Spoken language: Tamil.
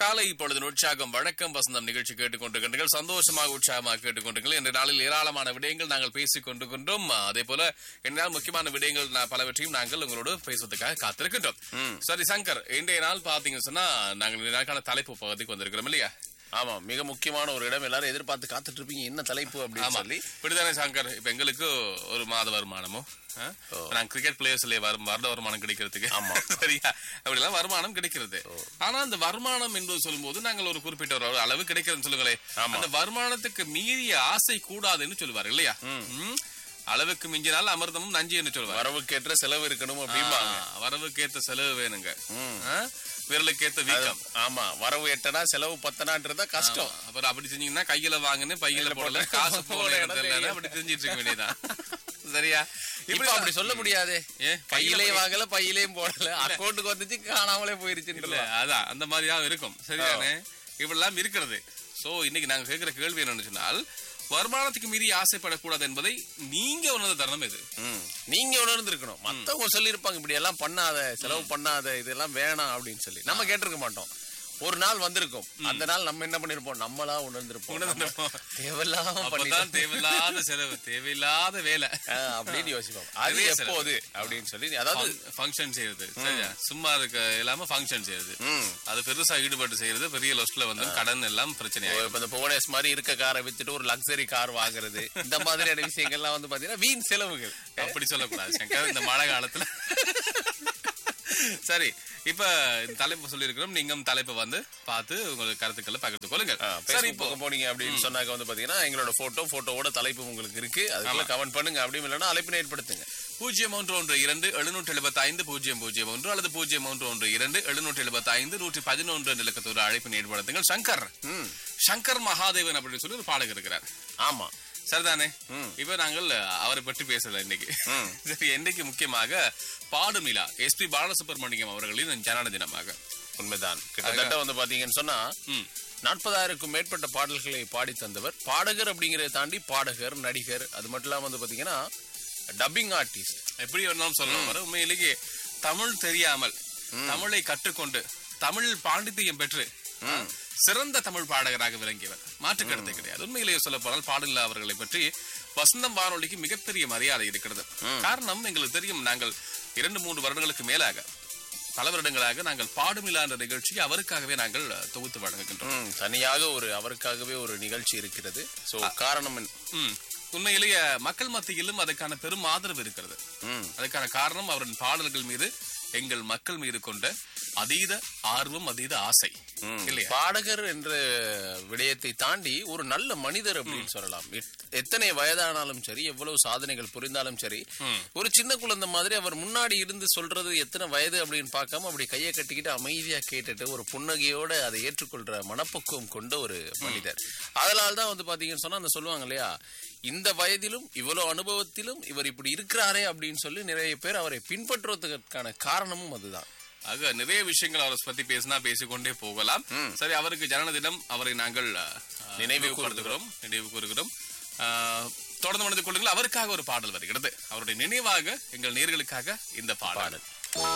காலை இப்பொழுது உற்சாகம் வணக்கம் வசந்தம் நிகழ்ச்சி கேட்டுக்கொண்டிருக்கின்றீர்கள் சந்தோஷமாக உற்சாகமாக கேட்டுக்கொண்டிருங்கள் இன்று நாளில் ஏராளமான விடயங்கள் நாங்கள் பேசிக் கொண்டிருக்கின்றோம் அதே போல என்னால் முக்கியமான விடயங்கள் நா- பலவற்றையும் நாங்கள் உங்களோடு பேசுவதற்காக காத்திருக்கின்றோம் சரி சங்கர் இன்றைய நாள் பாத்தீங்கன்னு சொன்னா நாங்கள் இந்த நாளுக்கான தலைப்பு பகுதிக்கு வந்திருக்கிறோம் இல்லையா ஆமா மிக முக்கியமான ஒரு இடம் எல்லாரும் எதிர்பார்த்து காத்துட்டு இருப்பீங்க என்ன தலைப்பு அப்படின்னு ஆமா சொல்லி இப்படிதானே சங்கர் இப்ப எங்களுக்கு ஒரு மாத வருமானமோ ஆ? நாங்க கிரிக்கெட் பிளேயர்ஸ்ல வரும் வருட வருமானம் கிடைக்கிறதுக்கு ஆமா. சரியா அப்படிலாம் வருமானம் கிடைக்கிறது ஆனா அந்த வருமானம் என்பது சொல்லும்போது நாங்கள் ஒரு குறிப்பிட்ட ஒரு அளவு கிடைக்கிறதுன்னு சொல்லுங்களேன் ஆமா. அந்த வருமானத்துக்கு மீறிய ஆசை கூடாதுன்னு சொல்லுவாரு இல்லையா ம். அளவுக்கு மிஞ்சினால் அமிர்தமும் நஞ்சு என்று சொல்லுவார் வரவுக்கேற்ற செலவு இருக்கணும் அப்படிம்பாங்க வரவுக்கேத்த செலவு வேணுங்க ஆ? விரலுக்கேத்த வீக்கம் ஆமா வரவு எட்டனா செலவு பத்தனான்றதா கஷ்டம் ஆமா. அப்புறம் அப்படி செஞ்சீங்கன்னா கையில வாங்குன்னு பையில போடல காசு போட இடம் தெரியல அப்படி தெரிஞ்சிட்டு இருக்க வேண்டியதான் சரியா இப்ப அப்படி சொல்ல முடியாதே ஏன் கையிலே வாங்கல பையிலையும் போடல அக்கௌண்ட்டுக்கு வந்துச்சு காணாமலே போயிருச்சு இல்ல அதான் அந்த மாதிரியா இருக்கும் சரிதானே இப்படிலாம் இருக்கிறது சோ இன்னைக்கு நாங்க கேட்கிற கேள்வி என்னன்னு சொன்னால் வருமானத்துக்கு மீறி ஆசைப்படக்கூடாது என்பதை நீங்க உணர்ந்த தருணம் இது நீங்க உணர்ந்திருக்கணும் மத்தவங்க சொல்லிருப்பாங்க இப்படி எல்லாம் பண்ணாத செலவு பண்ணாத இதெல்லாம் வேணாம் அப்படின்னு சொல்லி நம்ம கேட்டிருக்க மாட்டோம் ஒரு நாள் வந்திருக்கும் அந்த நாள் நம்ம என்ன பண்ணிருப்போம் நம்மளா உணர்ந்திருப்போம் உணர்ந்திருப்போம். நம்ம தேவையில்லாம அப்பதான் பண்ணிட்டோம். தேவையில்லாத செலவு தேவையில்லாத வேலை ஆ, அப்படின்னு யோசிப்போம் அது நிறைய செலவு. எப்போது அப்படின்னு சொல்லி அதாவது ஃபங்க்ஷன் செய்யறது சரியா சும்மா இருக்க இல்லாம ஃபங்க்ஷன் செய்யறது ம். அது பெருசா ஈடுபட்டு செய்யறது பெரிய லொஸ்ட்ல வந்து கடன் எல்லாம் பிரச்சனை ஓ, இப்ப இந்த புவனேஷ் மாதிரி இருக்க காரை வித்துட்டு ஒரு லக்ஸரி கார் வாங்குறது இந்த மாதிரியான விஷயங்கள்லாம் வந்து பாத்தீங்கன்னா வீண் செலவுகள் அப்படி சொல்லக்கூடாது சங்கர் இந்த மழை காலத்துல சரி இப்ப இந்த தலைப்பு சொல்லியிருக்கிறோம் நீங்களும் தலைப்பை வந்து பார்த்து உங்களுக்கு கருத்துக்களை பகிர்ந்து கொள்ளுங்க சரி சரி இப்போ இப்போ போனீங்க அப்படின்னு சொன்னாக்க வந்து பாத்தீங்கன்னா எங்களோட போட்டோ போட்டோவோட தலைப்பு உங்களுக்கு இருக்கு அதுக்குள்ள கமெண்ட் பண்ணுங்க அப்படின்னு இல்லைன்னா அழைப்பினை ஏற்படுத்துங்க பூஜ்ஜியம் ஒன்று ஒன்று இரண்டு எழுநூற்றி எழுபத்தி ஐந்து பூஜ்ஜியம் பூஜ்ஜியம் ஒன்று அல்லது பூஜ்ஜியம் ஒன்று ஒன்று இரண்டு எழுநூற்றி எழுபத்தி ஐந்து நூற்றி பதினொன்று நிலக்கத்தோடு அழைப்பினை ஏற்படுத்துங்கள் சங்கர் ம். சங்கர் மகாதேவன் அப்படின்னு சொல்லி ஒரு பாடகர் இருக்கிறார் ஆமா சரிதானே இப்ப நாங்கள் அவரை பற்றி பேசல இன்னைக்கு சரி இன்னைக்கு முக்கியமாக பாடும் நிலா எஸ் பி பாலசுப்ரமணியம் அவர்களின் ஜனன தினமாக உண்மைதான் கிட்டத்தட்ட வந்து பாத்தீங்கன்னு சொன்னா ம். நாற்பதாயிரக்கும் மேற்பட்ட பாடல்களை பாடி தந்தவர் பாடகர் அப்படிங்கறத தாண்டி பாடகர் நடிகர் அது மட்டும் இல்லாம வந்து பாத்தீங்கன்னா டப்பிங் ஆர்டிஸ்ட் எப்படி வேணாலும் சொல்லலாம் வர உண்மையிலேயே தமிழ் தெரியாமல் தமிழை கற்றுக்கொண்டு தமிழ் பாண்டித்தியம் பெற்று சிறந்த தமிழ் பாடகராக விளங்கியவர் மாற்று கருத்து கிடையாது உண்மையிலேயே சொல்ல போனால் பாடல அவர்களை பற்றி வசந்தம் வானொலிக்கு மிகப்பெரிய மரியாதை இருக்கிறது காரணம் எங்களுக்கு தெரியும் நாங்கள் இரண்டு மூன்று வருடங்களுக்கு மேலாக பல வருடங்களாக நாங்கள் பாடுமிலா என்ற நிகழ்ச்சியை அவருக்காகவே நாங்கள் தொகுத்து வழங்குகின்றோம் ம், தனியாக ஒரு அவருக்காகவே ஒரு நிகழ்ச்சி இருக்கிறது சோ காரணம் என்ன? ம். உண்மையிலேயே மக்கள் மத்தியிலும் அதுக்கான பெரும் ஆதரவு இருக்கிறது ம். அதுக்கான காரணம் அவரின் பாடல்கள் மீது எங்கள் மக்கள் மீது கொண்ட அதீத ஆர்வம் அதீத ஆசை இல்லையா பாடகர் என்ற விடயத்தை தாண்டி ஒரு நல்ல மனிதர் அப்படின்னு சொல்லலாம் எத்- எத்தனை வயதானாலும் சரி எவ்வளவு சாதனைகள் புரிந்தாலும் சரி ஒரு சின்ன குழந்தை மாதிரி அவர் முன்னாடி இருந்து சொல்றது எத்தனை வயது அப்படின்னு பார்க்காம அப்படி கையை கட்டிக்கிட்டு அமைதியா கேட்டுட்டு ஒரு புன்னகையோட அதை ஏற்றுக்கொள்ற மனப்பக்குவம் கொண்ட ஒரு மனிதர் அதனால தான் வந்து பாத்தீங்கன்னு சொன்னா அந்த சொல்லுவாங்க இல்லையா இந்த வயதிலும் இவ்வளவு அனுபவத்திலும் இவர் இப்படி இருக்கிறாரே அப்படின்னு சொல்லி நிறைய பேர் அவரை பின்பற்றுவதற்கான காரணமும் அதுதான் ஆக நிறைய விஷயங்கள் அவரை பத்தி பேசினா பேசிக்கொண்டே போகலாம் சரி அவருக்கு ஜனன தினம் அவரை நாங்கள் அஹ், நினைவு நினைவுபடுத்துகிறோம் நினைவு கூறுகிறோம் அஹ், தொடர்ந்து மனது கொள்ளுங்கள் அவருக்காக ஒரு பாடல் வருகிறது அவருடைய நினைவாக எங்கள் நேர்களுக்காக இந்த பாடல்